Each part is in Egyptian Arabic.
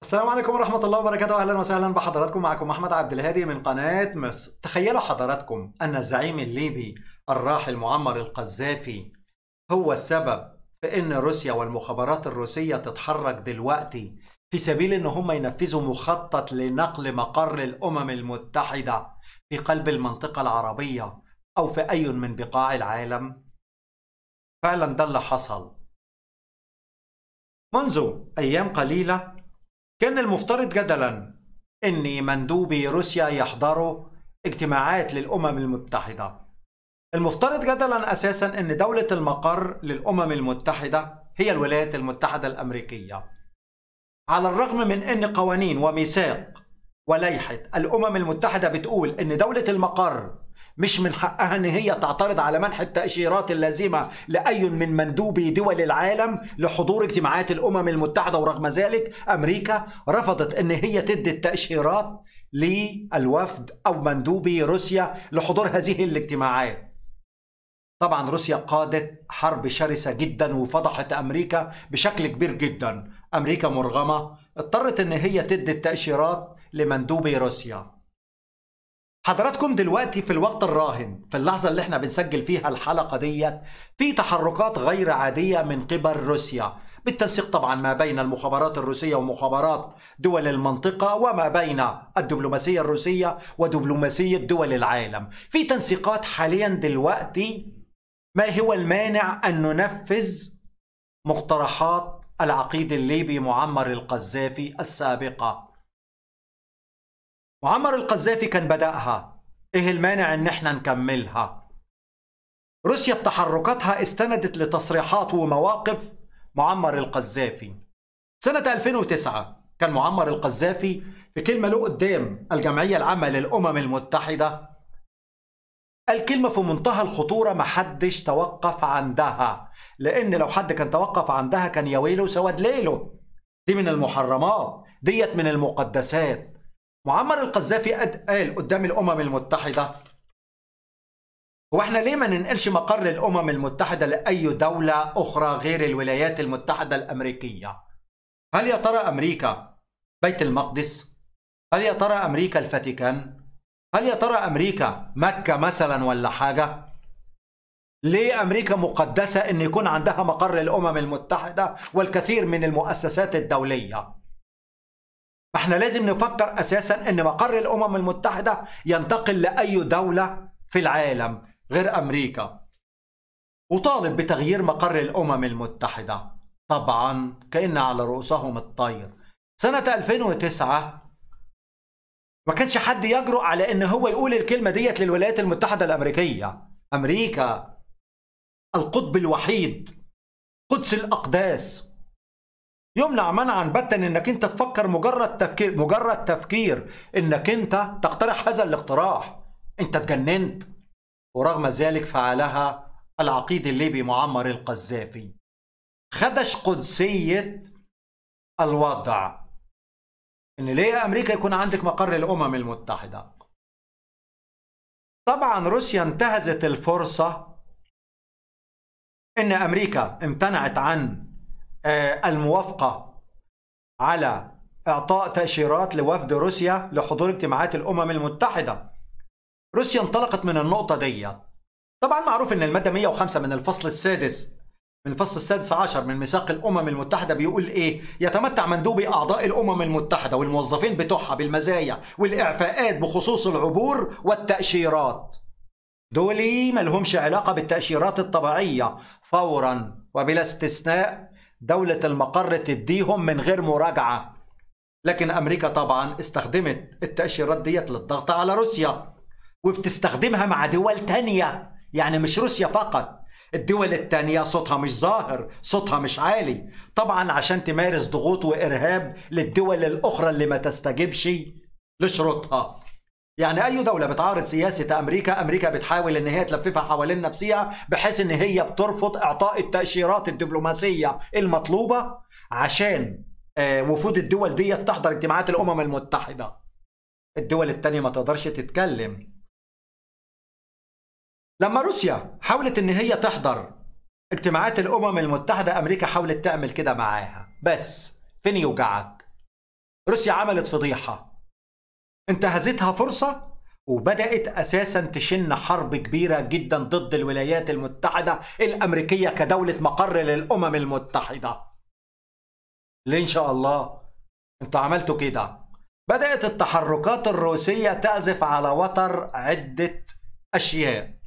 السلام عليكم ورحمة الله وبركاته أهلا وسهلا بحضراتكم معكم أحمد عبد الهادي من قناة مصر تخيلوا حضراتكم أن الزعيم الليبي الراحل معمر القذافي هو السبب في أن روسيا والمخابرات الروسية تتحرك دلوقتي في سبيل أن هم ينفذوا مخطط لنقل مقر الأمم المتحدة في قلب المنطقة العربية أو في أي من بقاع العالم فعلا ده اللي حصل منذ أيام قليلة كان المفترض جدلا ان مندوبي روسيا يحضروا اجتماعات للامم المتحده المفترض جدلا اساسا ان دوله المقر للامم المتحده هي الولايات المتحده الامريكيه على الرغم من ان قوانين وميثاق ولائحه الامم المتحده بتقول ان دوله المقر مش من حقها ان هي تعترض على منح التاشيرات اللازمه لاي من مندوبي دول العالم لحضور اجتماعات الامم المتحده ورغم ذلك امريكا رفضت ان هي تدي التاشيرات للوفد او مندوبي روسيا لحضور هذه الاجتماعات طبعا روسيا قادت حرب شرسة جدا وفضحت أمريكا بشكل كبير جدا أمريكا مرغمة اضطرت أن هي تدي التأشيرات لمندوبي روسيا حضراتكم دلوقتي في الوقت الراهن في اللحظة اللي احنا بنسجل فيها الحلقة ديت في تحركات غير عادية من قبل روسيا بالتنسيق طبعا ما بين المخابرات الروسية ومخابرات دول المنطقة وما بين الدبلوماسية الروسية ودبلوماسية دول العالم في تنسيقات حاليا دلوقتي ما هو المانع أن ننفذ مقترحات العقيد الليبي معمر القذافي السابقة معمر القذافي كان بدأها ايه المانع ان احنا نكملها روسيا في تحركاتها استندت لتصريحات ومواقف معمر القذافي سنة 2009 كان معمر القذافي في كلمة له قدام الجمعية العامة للأمم المتحدة الكلمة في منتهى الخطورة محدش توقف عندها لأن لو حد كان توقف عندها كان يا ويله سواد ليله دي من المحرمات ديت من المقدسات معمر القذافي قال قدام الامم المتحده هو احنا ليه ما ننقلش مقر الامم المتحده لاي دوله اخرى غير الولايات المتحده الامريكيه هل يا ترى امريكا بيت المقدس هل يا ترى امريكا الفاتيكان هل يا ترى امريكا مكه مثلا ولا حاجه ليه امريكا مقدسه ان يكون عندها مقر الامم المتحده والكثير من المؤسسات الدوليه فاحنا لازم نفكر اساسا ان مقر الامم المتحده ينتقل لاي دوله في العالم غير امريكا وطالب بتغيير مقر الامم المتحده طبعا كان على رؤوسهم الطير سنه 2009 ما كانش حد يجرؤ على ان هو يقول الكلمه ديت للولايات المتحده الامريكيه امريكا القطب الوحيد قدس الاقداس يمنع منعا باتا انك انت تفكر مجرد تفكير مجرد تفكير انك انت تقترح هذا الاقتراح انت اتجننت ورغم ذلك فعلها العقيد الليبي معمر القذافي خدش قدسية الوضع ان ليه يا امريكا يكون عندك مقر الامم المتحدة طبعا روسيا انتهزت الفرصة ان امريكا امتنعت عن الموافقة على إعطاء تأشيرات لوفد روسيا لحضور اجتماعات الأمم المتحدة روسيا انطلقت من النقطة دي طبعا معروف أن المادة 105 من الفصل السادس من الفصل السادس عشر من ميثاق الأمم المتحدة بيقول إيه؟ يتمتع مندوبي أعضاء الأمم المتحدة والموظفين بتوعها بالمزايا والإعفاءات بخصوص العبور والتأشيرات دول ملهمش علاقة بالتأشيرات الطبيعية فورا وبلا استثناء دولة المقر تديهم من غير مراجعة لكن أمريكا طبعا استخدمت التأشيرات ديت للضغط على روسيا وبتستخدمها مع دول تانية يعني مش روسيا فقط الدول التانية صوتها مش ظاهر صوتها مش عالي طبعا عشان تمارس ضغوط وإرهاب للدول الأخرى اللي ما تستجبش لشروطها يعني اي دوله بتعارض سياسه امريكا امريكا بتحاول ان هي تلففها حوالين نفسها بحيث ان هي بترفض اعطاء التاشيرات الدبلوماسيه المطلوبه عشان وفود الدول دي تحضر اجتماعات الامم المتحده الدول التانية ما تقدرش تتكلم لما روسيا حاولت ان هي تحضر اجتماعات الامم المتحده امريكا حاولت تعمل كده معاها بس فين يوجعك روسيا عملت فضيحة انتهزتها فرصة وبدأت أساسا تشن حرب كبيرة جدا ضد الولايات المتحدة الأمريكية كدولة مقر للأمم المتحدة ليه إن شاء الله انتوا عملتوا كده بدأت التحركات الروسية تعزف على وتر عدة أشياء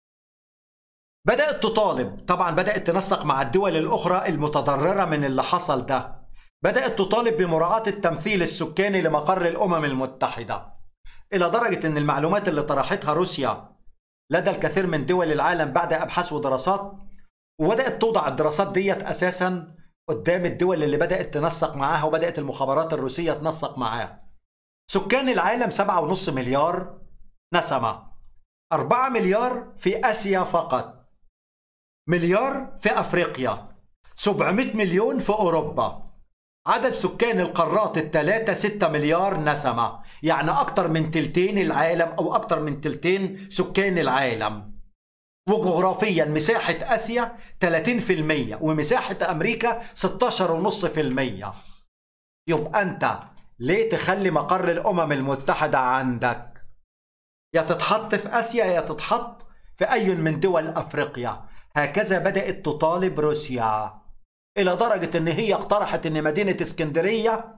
بدأت تطالب طبعا بدأت تنسق مع الدول الأخرى المتضررة من اللي حصل ده بدأت تطالب بمراعاة التمثيل السكاني لمقر الأمم المتحدة إلى درجة أن المعلومات اللي طرحتها روسيا لدى الكثير من دول العالم بعد أبحاث ودراسات وبدأت توضع الدراسات ديت أساسا قدام الدول اللي بدأت تنسق معاها وبدأت المخابرات الروسية تنسق معاها سكان العالم 7.5 مليار نسمة 4 مليار في آسيا فقط مليار في أفريقيا 700 مليون في أوروبا عدد سكان القارات الثلاثة 6 مليار نسمة يعني أكثر من تلتين العالم أو أكثر من تلتين سكان العالم وجغرافيا مساحة آسيا 30% ومساحة أمريكا 16.5% يبقى أنت ليه تخلي مقر الأمم المتحدة عندك يا تتحط في آسيا يا تتحط في أي من دول أفريقيا هكذا بدأت تطالب روسيا إلى درجة أن هي اقترحت أن مدينة اسكندرية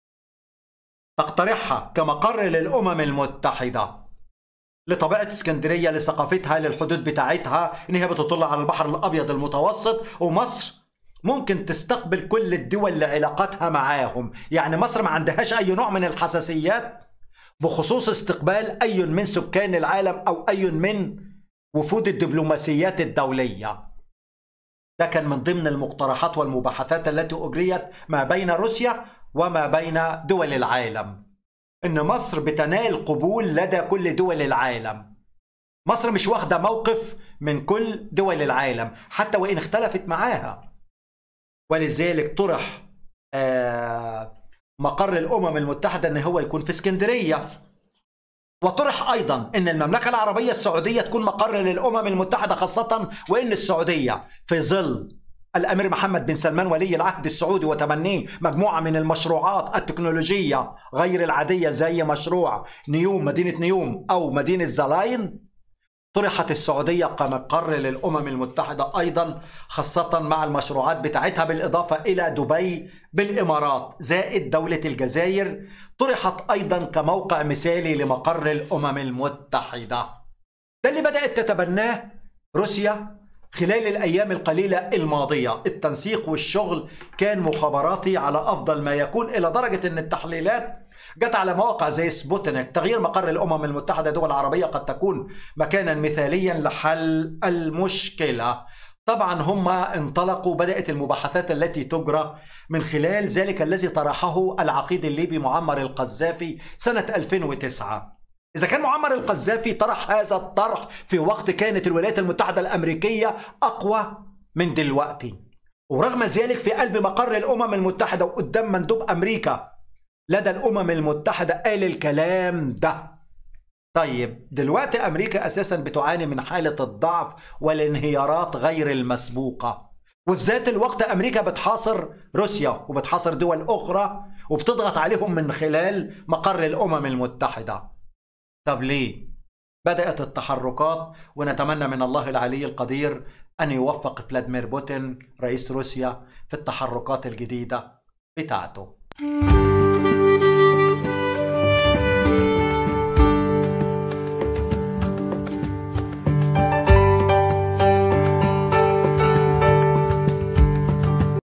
تقترحها كمقر للأمم المتحدة لطبيعة اسكندرية لثقافتها للحدود بتاعتها ان هي بتطل على البحر الابيض المتوسط ومصر ممكن تستقبل كل الدول لعلاقاتها معاهم يعني مصر ما عندهاش اي نوع من الحساسيات بخصوص استقبال اي من سكان العالم او اي من وفود الدبلوماسيات الدولية ده كان من ضمن المقترحات والمباحثات التي اجريت ما بين روسيا وما بين دول العالم ان مصر بتنال قبول لدى كل دول العالم مصر مش واخده موقف من كل دول العالم حتى وان اختلفت معاها ولذلك طرح آه، مقر الامم المتحده ان هو يكون في اسكندريه وطرح ايضا ان المملكه العربيه السعوديه تكون مقر للامم المتحده خاصه وان السعوديه في ظل الامير محمد بن سلمان ولي العهد السعودي وتبنيه مجموعه من المشروعات التكنولوجيه غير العاديه زي مشروع نيوم مدينه نيوم او مدينه زلاين طرحت السعوديه كمقر للامم المتحده ايضا خاصه مع المشروعات بتاعتها بالاضافه الى دبي بالامارات زائد دوله الجزائر طرحت ايضا كموقع مثالي لمقر الامم المتحده ده اللي بدات تتبناه روسيا خلال الأيام القليلة الماضية التنسيق والشغل كان مخابراتي على أفضل ما يكون إلى درجة أن التحليلات جت على مواقع زي سبوتنيك تغيير مقر الأمم المتحدة دول عربية قد تكون مكانا مثاليا لحل المشكلة طبعا هم انطلقوا بدأت المباحثات التي تجرى من خلال ذلك الذي طرحه العقيد الليبي معمر القذافي سنة 2009 إذا كان معمر القذافي طرح هذا الطرح في وقت كانت الولايات المتحدة الأمريكية أقوى من دلوقتي ورغم ذلك في قلب مقر الأمم المتحدة وقدام مندوب أمريكا لدى الأمم المتحدة قال الكلام ده طيب دلوقتي أمريكا أساسا بتعاني من حالة الضعف والانهيارات غير المسبوقة وفي ذات الوقت أمريكا بتحاصر روسيا وبتحاصر دول أخرى وبتضغط عليهم من خلال مقر الأمم المتحدة طب ليه؟ بدأت التحركات ونتمنى من الله العلي القدير أن يوفق فلاديمير بوتين رئيس روسيا في التحركات الجديدة بتاعته